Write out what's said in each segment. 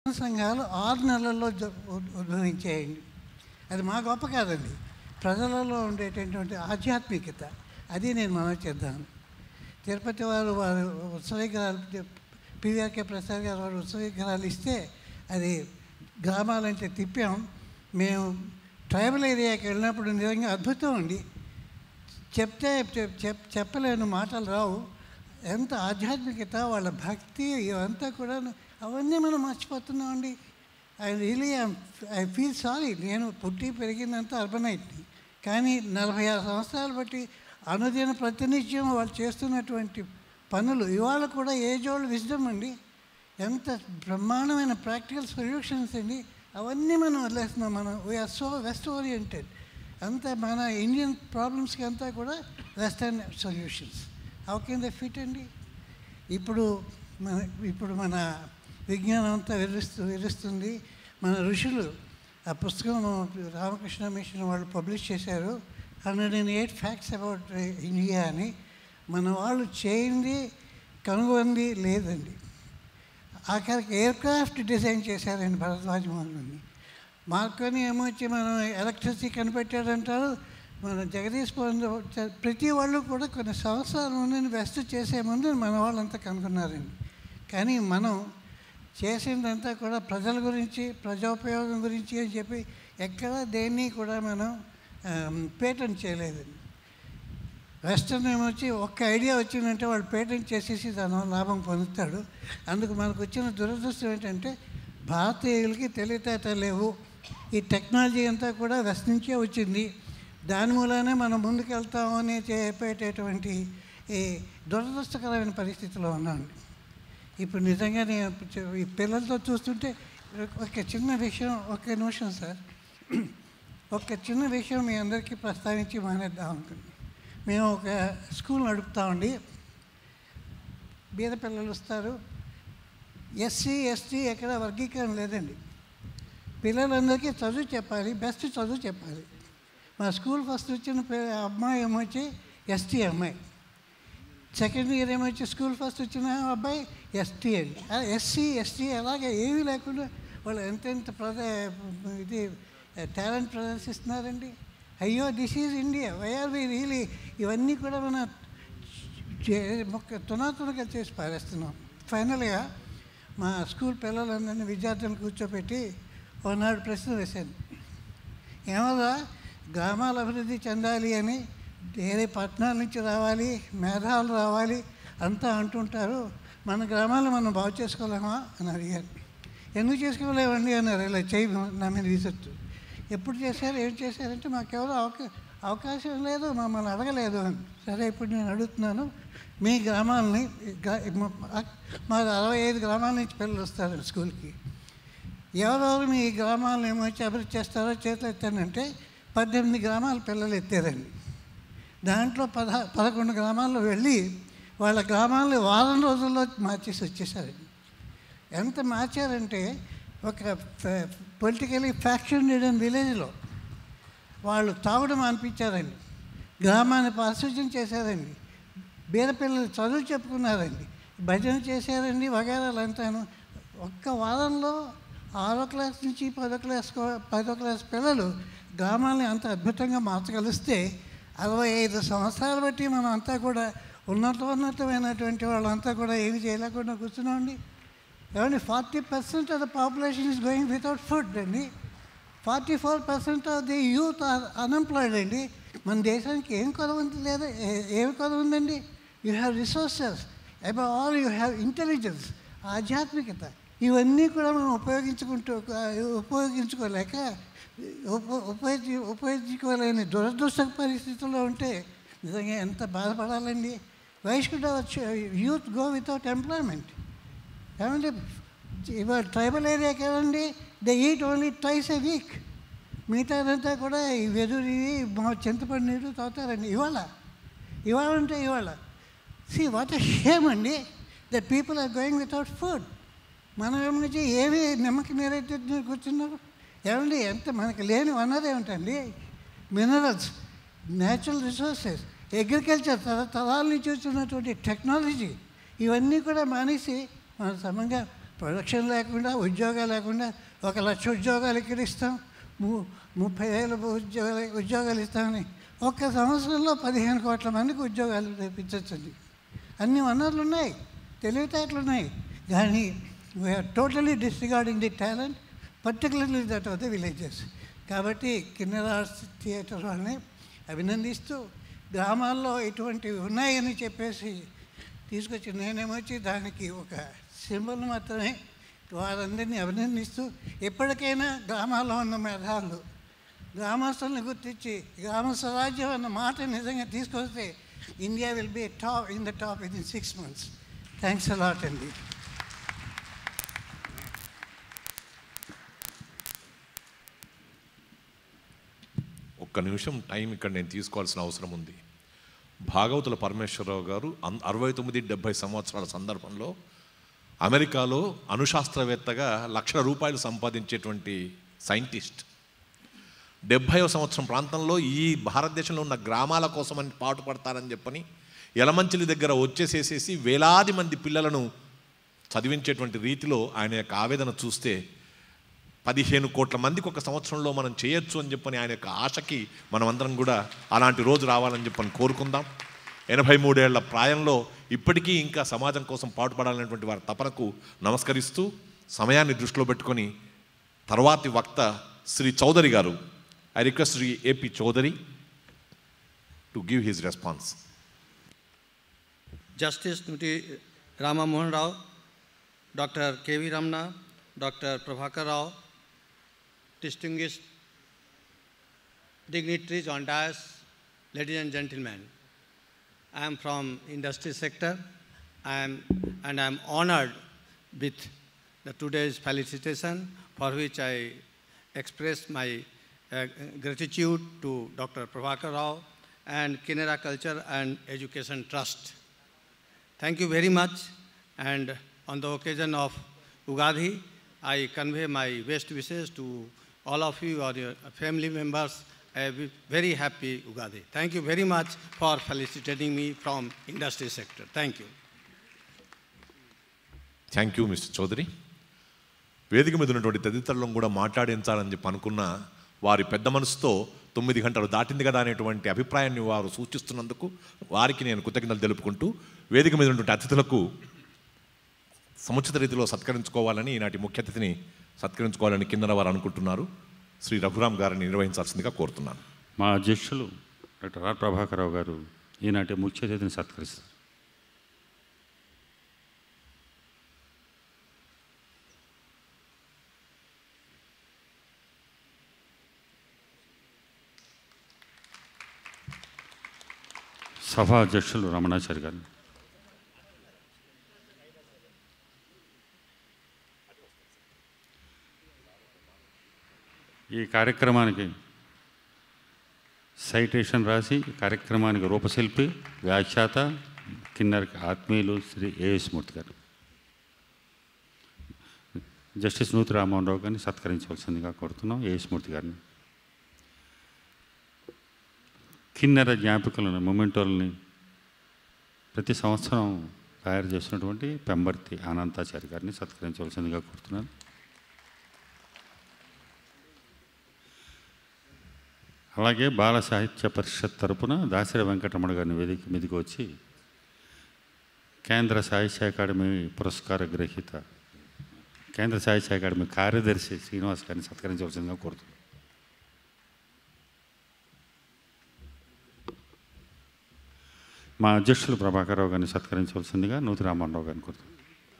సంఘాలు ఆరు నెలల్లో జ- ఉద్- ఉద్భవించాయండి అది మా గొప్ప కాదండి ప్రజలలో ఉండేటటువంటి ఆధ్యాత్మికత అది నేను మనం చేద్దాను తిరుపతి వారు వారు ఉత్సవ విగ్రహాలు పివిఆర్కే ప్రసాద్ గారు వారు ఉత్సవ విగ్రహాలు ఇస్తే అది గ్రామాలంటే తిప్పాం మేము ట్రైబల్ ఏరియాకి వెళ్ళినప్పుడు నిజంగా అద్భుతం అండి చెప్తే చెప్- చెప్ చెప్పలేని మాటలు రావు ఎంత ఆధ్యాత్మికత వాళ్ళ భక్తి ఇవంతా కూడా అవన్నీ మనం మర్చిపోతున్నామండి I really I feel sorry నేను పుట్టి పెరిగిందంతా అర్బనైట్ని కానీ నలభై ఆరు సంవత్సరాలు బట్టి అనుదిన ప్రతినిత్యం వాళ్ళు చేస్తున్నటువంటి పనులు ఇవాళ కూడా ఏజ్ ఓల్డ్ విజ్డమ్ అండి ఎంత బ్రహ్మాండమైన ప్రాక్టికల్ సొల్యూషన్స్ అండి అవన్నీ మనం వదిలేస్తున్నాం మనం వీఆర్ సో వెస్ట్ ఓరియంటెడ్ అంత మన ఇండియన్ ప్రాబ్లమ్స్కి అంతా కూడా western solutions how can they fit అండి ఇప్పుడు మన ఇప్పుడు మన విజ్ఞానం అంతా విరుస్తు విరుస్తుంది మన ఋషులు ఆ పుస్తకం రామకృష్ణ మిషన్ వాళ్ళు పబ్లిష్ చేశారు hundred and eight facts about India అని మన వాళ్ళు చేయింది కనుగొంది లేదండి ఆఖరికి ఎయిర్ క్రాఫ్ట్ డిజైన్ చేశారండి భరద్వాజ్ మోహన్ని మార్కొని ఏమొచ్చి మనం ఎలక్ట్రిసిటీ కనిపెట్టాడంటారు మన జగదీష్ పొంద ప్రతి వాళ్ళు కూడా కొన్ని సంవత్సరాల ముందు వెస్ట్ చేసే ముందు మన వాళ్ళంతా కనుక్కున్నారండి కానీ మనం చేసిందంతా కూడా ప్రజల గురించి ప్రజోపయోగం గురించి అని చెప్పి ఎక్కడ దేన్ని కూడా మనం పేటెంట్ చేయలేదండి వెస్టర్న్ ఏమొచ్చి ఒక్క ఐడియా వచ్చిందంటే వాడు పేటెంట్ చేసేసి దాని లాభం పొందుతాడు అందుకు మనకు వచ్చిన దురదృష్టం ఏంటంటే భారతీయులకి తెలివితేట లేవు ఈ టెక్నాలజీ అంతా కూడా వెస్ట్ నుంచే వచ్చింది దాని మూలానే మనం ముందుకు వెళ్తామని చెప్పేటటువంటి ఈ దురదృష్టకరమైన పరిస్థితిలో ఉన్నామండి ఇప్పుడు నిజంగా నేను చె- ఈ పిల్లలతో చూస్తుంటే ఒక చిన్న విషయం ఒక నిమిషం సార్ ఒక చిన్న విషయం మీ అందరికీ ప్రస్తావించి మానేద్దాం అనుకుంటున్నాను మేము ఒక స్కూల్ నడుపుతామండి బీద పిల్లలు వస్తారు ఎస్సీ ఎస్టీ ఎక్కడ వర్గీకరణ లేదండి పిల్లలందరికీ చదువు చెప్పాలి బెస్ట్ చదువు చెప్పాలి మా స్కూల్ ఫస్ట్ వచ్చిన పి- అమ్మాయి ఏమొచ్చి ఎస్టీ అమ్మాయి సెకండ్ ఇయర్ ఏమొచ్చి స్కూల్ ఫస్ట్ వచ్చిన అబ్బాయి ఎస్టీ అండి ఎస్సీ ఎస్టీ అలాగే ఏమీ లేకుండా వాళ్ళు ఎంతెంత ప్రద ఇది టాలెంట్ ప్రదర్శిస్తున్నారండి అయ్యో this is India why are we really ఇవన్నీ కూడా మన చే- మొక్క తునాతునగా చేసి పారేస్తున్నాం ఫైనల్గా మా స్కూల్ పిల్లలందరినీ విద్యార్థులను కూర్చోబెట్టి ఒకనాడు ప్రశ్న వేశాను ఏమదా గ్రామాల అభివృద్ధి చెందాలి అని వేరే పట్టణాల నుంచి రావాలి మేధావులు రావాలి అంతా అంటుంటారు మన గ్రామాలు మనం బాగు చేసుకోలేమా అని అడిగారు ఎందుకు చేసుకోలేమండి అన్నారు ఇలా చేయి నా మీద రీసెర్చ్ ఎప్పుడు చేశారు ఏం చేశారంటే మాకెవరో అవకా అవకాశం లేదు మమ్మల్ని అడగలేదు అని సరే ఇప్పుడు నేను అడుగుతున్నాను మీ గ్రామాలని గ్రా- మా- మా అరవై ఐదు గ్రామాల నుంచి పిల్లలు వస్తారు స్కూల్కి ఎవరెవరు మీ గ్రామాలను ఏమొచ్చి అభివృద్ధి చేస్తారో చేతులు ఎత్తానంటే పద్దెనిమిది గ్రామాల పిల్లలు ఎత్తారండి దాంట్లో పద పదకొండు గ్రామాల్లో వెళ్ళి వాళ్ళ గ్రామాలను వారం రోజుల్లో మార్చేసి వచ్చేసారండి ఎంత మార్చారంటే ఒక పొలిటికలీ ఫ్యాక్షన్ లేని విలేజ్లో వాళ్ళు తాగడం అనిపించారండి గ్రామాన్ని పరిశుభ్రం చేశారండి బీద పిల్లలు చదువు చెప్పుకున్నారండి భజన చేశారండి వగేరాలు అంతాను ఒక్క వారంలో ఆరో క్లాస్ నుంచి పదో క్లాస్ కో- పదో క్లాస్ పిల్లలు గ్రామాల్ని అంత అద్భుతంగా మార్చగలిస్తే అరవై ఐదు సంవత్సరాలు బట్టి మనం అంతా కూడా ఉన్నతోన్నతమైనటువంటి వాళ్ళంతా కూడా ఏమి చేయలేకుండా కూర్చున్నామండి ఏమండి forty percent of the population is going without food అండి forty four percent of the youth are unemployed అండి మన దేశానికి ఏం కొరవ ఉంది లేదా ఏ- ఏమి కొరవ ఉందండి you have resources above all you have intelligence ఆధ్యాత్మికత ఇవన్నీ కూడా మనం ఉపయోగించుకుంటూ ఉపయోగించుకోలేక ఉప ఉపయోగి ఉపయోగించుకోలేని దురదృష్ట పరిస్థితుల్లో ఉంటే నిజంగా ఎంత బాధపడాలండి why should our youth go without employment ఏమంటే ఇవాళ ట్రైబల్ ఏరియాకి ఏమండి they eat only twice a week మిగతాదంతా కూడా ఈ వెదురు మా చింతపండు నీరు తాగుతారండి ఇవాళ ఇవాళ అంటే ఇవాళ సి వాట్ ఎ షేమ్ అండి the people are going without food మనం ఏమని ఏమి నిమ్మకి నీరైతే కూర్చున్నారు ఏమండి ఎంత మనకి లేని వనరు ఏమిటండి మినరల్స్ న్యాచురల్ రిసోర్సెస్ అగ్రికల్చర్ తర తరాల నుంచి వచ్చినటువంటి టెక్నాలజీ ఇవన్నీ కూడా మానేసి మనం సమంగా ప్రొడక్షన్ లేకుండా ఉద్యోగాలు లేకుండా ఒక లక్ష ఉద్యోగాలు ఇక్కడ ఇస్తాం ము ముప్పై వేల ఉద్యోగాలు ఉద్యోగాలు ఇస్తామని ఒక్క సంవత్సరంలో పదిహేను కోట్ల మందికి ఉద్యోగాలు తెప్పించవచ్చండి అన్ని వనరులు ఉన్నాయి తెలివితేటలు ఉన్నాయి కానీ we are totally disregarding the talent particularly that of the villages కాబట్టి కిన్నెర ఆర్ట్స్ థియేటర్ వాళ్ళని అభినందిస్తూ గ్రామాల్లో ఇటువంటివి ఉన్నాయని చెప్పేసి తీసుకొచ్చి నేనేమొచ్చి దానికి ఒక సింబల్ మాత్రమే వారందరినీ అభినందిస్తూ ఎప్పటికైనా గ్రామాల్లో ఉన్న మేధావులు గ్రామస్తుల్ని గుర్తించి గ్రామ స్వరాజ్యం అన్న మాట నిజంగా తీసుకొస్తే India will be top in the top in six months thanks a lot అండి ఒక్క నిమిషం టైం ఇక్కడ నేను తీసుకోవాల్సిన అవసరం ఉంది భాగవతుల పరమేశ్వరరావు గారు అన్- అరవై తొమ్మిది డెబ్భై సంవత్సరాల సందర్భంలో అమెరికాలో అణుశాస్త్రవేత్తగా లక్షల రూపాయలు సంపాదించేటువంటి సైంటిస్ట్ డెబ్భైవ సంవత్సరం ప్రాంతంలో ఈ భారతదేశంలో ఉన్న గ్రామాల కోసమని పాటుపడతారని చెప్పని యలమంచిలి దగ్గర వచ్చేసేసేసి వేలాది మంది పిల్లలను చదివించేటువంటి రీతిలో ఆయన యొక్క ఆవేదన చూస్తే పదిహేను కోట్ల మందికి ఒక సంవత్సరంలో మనం చేయొచ్చు అని చెప్పని ఆయన యొక్క ఆశకి మనమందరం కూడా అలాంటి రోజు రావాలని చెప్పని కోరుకుందాం ఎనభై మూడేళ్ల ప్రాయంలో ఇప్పటికీ ఇంకా సమాజం కోసం పాటుపడాలనేటువంటి వారి తపనకు నమస్కరిస్తూ సమయాన్ని దృష్టిలో పెట్టుకొని తర్వాతి వక్త Shri Chowdary garu I request Shri AP Chowdary to give his response Justice Nuti Rama Mohan Rao, Dr. K.V. Ramna, Dr. Prabhakar Rao, distinguished dignitaries on dais, ladies and gentlemen. I am from industry sector I am, and I am honored with the today's felicitation for which I express my uh, gratitude to Dr. Prabhakar Rao and Kinera Culture and Education Trust. Thank you very much. And on the occasion of Ugadi, I convey my best wishes to all of you or your family members. A very happy Ugadi. Thank you very much for felicitating me from industry sector. Thank you. Thank you mister Chowdary వేదిక మీద ఉన్నటువంటి తదితరులను కూడా మాట్లాడించాలని చెప్పి అనుకున్న వారి పెద్ద మనసుతో తొమ్మిది గంటలు దాటింది కదా అనేటువంటి అభిప్రాయాన్ని వారు సూచిస్తున్నందుకు వారికి నేను కృతజ్ఞతలు తెలుపుకుంటూ వేదిక మీద ఉన్నటువంటి అతిథులకు సముచిత రీతిలో సత్కరించుకోవాలని ఈనాటి ముఖ్య అతిథిని సత్కరించుకోవాలని కిందన వారు అనుకుంటున్నారు శ్రీ రఘురామ్ గారిని నిర్వహించాల్సిందిగా కోరుతున్నాను మా అధ్యక్షులు డాక్టర్ ఆర్ ప్రభాకరరావు గారు ఈనాటి ముఖ్య అతిథిని సత్కరిస్తారు సభా అధ్యక్షులు రమణాచారి గారు ఈ కార్యక్రమానికి సైటేషన్ రాసి కార్యక్రమానికి రూపశిల్పి వ్యాఖ్యాత కిన్నెరకి ఆత్మీయులు శ్రీ ఏఎస్ మూర్తి గారు జస్టిస్ నూతి రామ్మోహన్ రావు గారిని సత్కరించవలసిందిగా కోరుతున్నాం ఏఎస్ మూర్తి గారిని కిన్నెర జ్ఞాపికలను మొమెంటోల్ని ప్రతి సంవత్సరం తయారు చేసినటువంటి పెంబర్తి అనంతాచారి గారిని సత్కరించవలసిందిగా కోరుతున్నాను అలాగే బాల సాహిత్య పరిషత్ తరపున దాసిర వెంకటరమణ గారిని వేదిక మీదకి వచ్చి కేంద్ర సాహిత్య అకాడమీ పురస్కార గ్రహీత కేంద్ర సాహిత్య అకాడమీ కార్యదర్శి శ్రీనివాస్ గారిని సత్కరించవలసిందిగా కోరుతున్నాను మా అధ్యక్షులు ప్రభాకరరావు గారిని సత్కరించవలసిందిగా నూతి రామరావు గారిని కోరుతున్నాను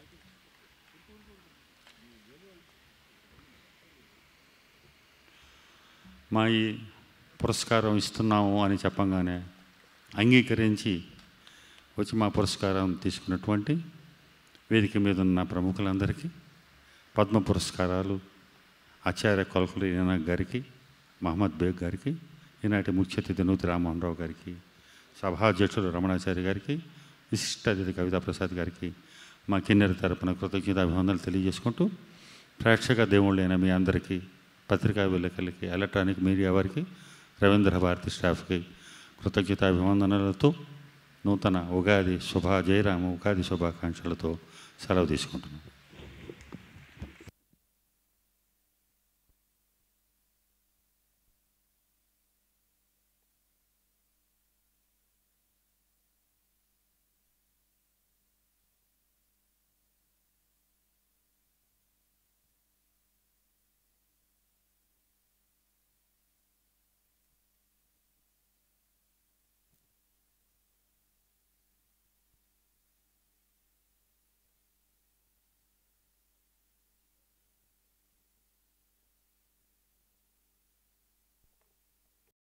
మా ఈ పురస్కారం ఇస్తున్నాము అని చెప్పంగానే అంగీకరించి వచ్చి మా పురస్కారం తీసుకున్నటువంటి వేదిక మీద ఉన్న ప్రముఖులందరికీ పద్మ పురస్కారాలు ఆచార్య కొలకులు ఈనా గారికి మహమ్మద్ బేగ్ గారికి ఈనాటి ముఖ్య అతిథి నూతి రామ్మోహన్ రావు గారికి సభాధ్యక్షులు రమణాచారి గారికి విశిష్ట అతిథి కవితా ప్రసాద్ గారికి మా కిన్నెర తరపున కృతజ్ఞత అభివందనలు తెలియజేసుకుంటూ ప్రేక్షక దేవుళ్ళైన మీ అందరికీ పత్రికా విలేకరులకి ఎలక్ట్రానిక్ మీడియా వారికి రవీంద్ర భారతి స్టాఫ్కి కృతజ్ఞత అభివందనలతో నూతన ఉగాది శుభ జయరామ ఉగాది శుభాకాంక్షలతో సెలవు తీసుకుంటున్నాను